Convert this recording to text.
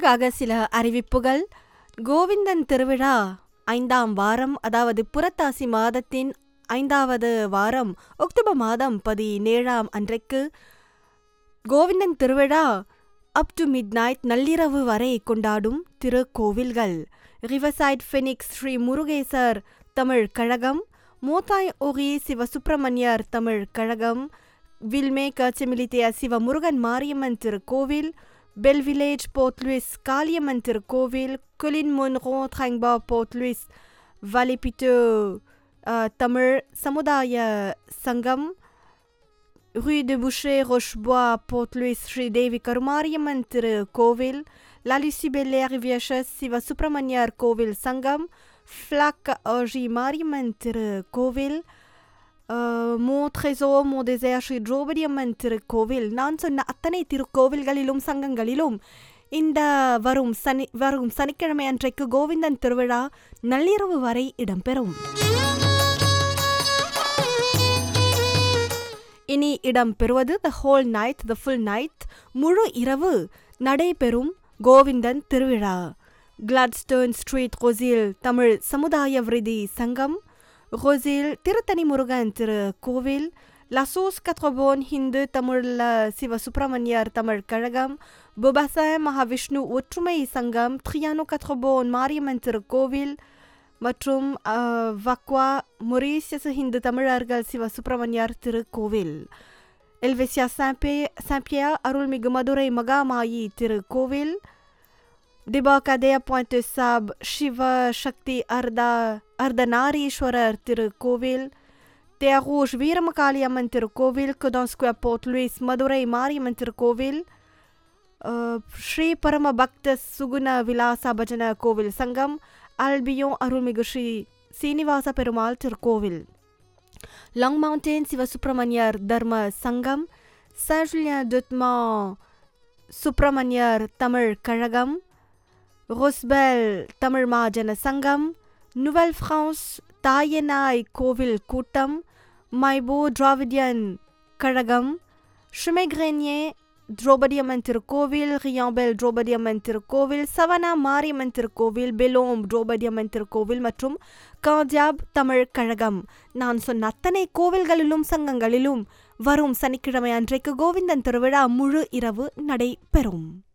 அழகாக சில அறிவிப்புகள் கோவிந்தன் திருவிழா ஐந்தாம் வாரம் அதாவது புரட்டாசி மாதத்தின் ஐந்தாவது வாரம் அக்டோபர் மாதம் பதினேழாம் அன்றைக்கு கோவிந்தன் திருவிழா அப் டு மிட் நைட் நள்ளிரவு வரை கொண்டாடும் திருக்கோவில்கள் ரிவர்சைட் ஃபெனிக்ஸ் ஸ்ரீ முருகேசர் தமிழ் கழகம் மோத்தாய் ஒரி சிவசுப்பிரமணியர் தமிழ் கழகம் வில்மே கச்சமிலித்திய சிவமுருகன் மாரியம்மன் திருக்கோவில் Belle Village Port Louis Kaliamman திருக்கோவில் குலின் மொன்ரோ ட்ரைங்பா போர்ட் லூயிஸ் வலிபிட்டு தமிழ் சமுதாய சங்கம் rue de Boucher, Rochebois, Port-Louis, Sridevi Karumariamman திரு கோவில் லாலிசி பெல்லே ரிவியஷஸ் சிவ சுப்பிரமணியர் கோவில் சங்கம் ஃப்ளாக் ஸ்ரீ மாரியம்மன் திரு கோவில் மோ ட்ரெசோ மோ டெசேர் ஸ்ரீ திரௌபதி அம்மன் திருக்கோவில் நான் சொன்ன அத்தனை திருக்கோவில்களிலும் சங்கங்களிலும் இந்த வரும் சனி வரும் சனிக்கிழமை அன்றைக்கு கோவிந்தன் திருவிழா நள்ளிரவு வரை இடம்பெறும் இனி இடம்பெறுவது the whole night the full night முழு இரவு நடைபெறும் கோவிந்தன் திருவிழா கிளாட்ஸ்டோன் ஸ்ட்ரீட் ரொசில் தமிழ் சமுதாய விருதி சங்கம் ரொசில் திருத்தணி முருகன் திரு கோவில் லசோஸ் கத்ரபோன் ஹிந்து தமிழ்ல சிவ சுப்பிரமணியர் தமிழ் கழகம் புபச மகாவிஷ்ணு ஒற்றுமை சங்கம் த்ரியானோ கத்ரபோன் மாரியம்மன் திருக்கோவில் மற்றும் வக்வா மொரீசியஸ் ஹிந்து தமிழர்கள் சிவ சுப்பிரமணியர் திருக்கோவில் எல்வெசியா சாம்பே சாம்பியா அருள்மிகு மதுரை மகாமாயி திருக்கோவில் டிபாகதேய பாயிண்ட் சாப் சிவ சக்தி அர்தா அர்த்தநாரீஸ்வரர் திருக்கோவில் தேரூஷ் வீரமகாளி அம்மன் திருக்கோவில் குதான் square Port Louis Madurai Mariamman திருக்கோவில் ஸ்ரீ பரம பக்த சுகுண விலாச பஜன கோவில் சங்கம் அல்பியோன் அருள்மிகு ஸ்ரீ சீனிவாச பெருமாள் திருக்கோவில் லாங் மவுண்டேன் சிவசுப்பிரமணியர் தர்ம சங்கம் சர்லியா துத்மா சுப்பிரமணியர் தமிழ் கழகம் ரொஸ்பெல் தமிழ் மாஜன சங்கம் நுவல் ஃப்ரான்ஸ் தாயனாய் கோவில் கூட்டம் மைபோ டிராவிடியன் கழகம் ஷிமெக்ரேனியே திரௌபதி அம்மன் திருக்கோவில் ரியாம்பெல் திரௌபதி அம்மன் திருக்கோவில் சவனா மாரியம்மன் திருக்கோவில் பெலோம் திரௌபதி அம்மன் திருக்கோவில் மற்றும் காஜாப் தமிழ் கழகம் நான் சொன்ன அத்தனை கோவில்களிலும் சங்கங்களிலும் வரும் சனிக்கிழமை அன்றைக்கு கோவிந்தன் திருவிழா முழு இரவு நடைபெறும்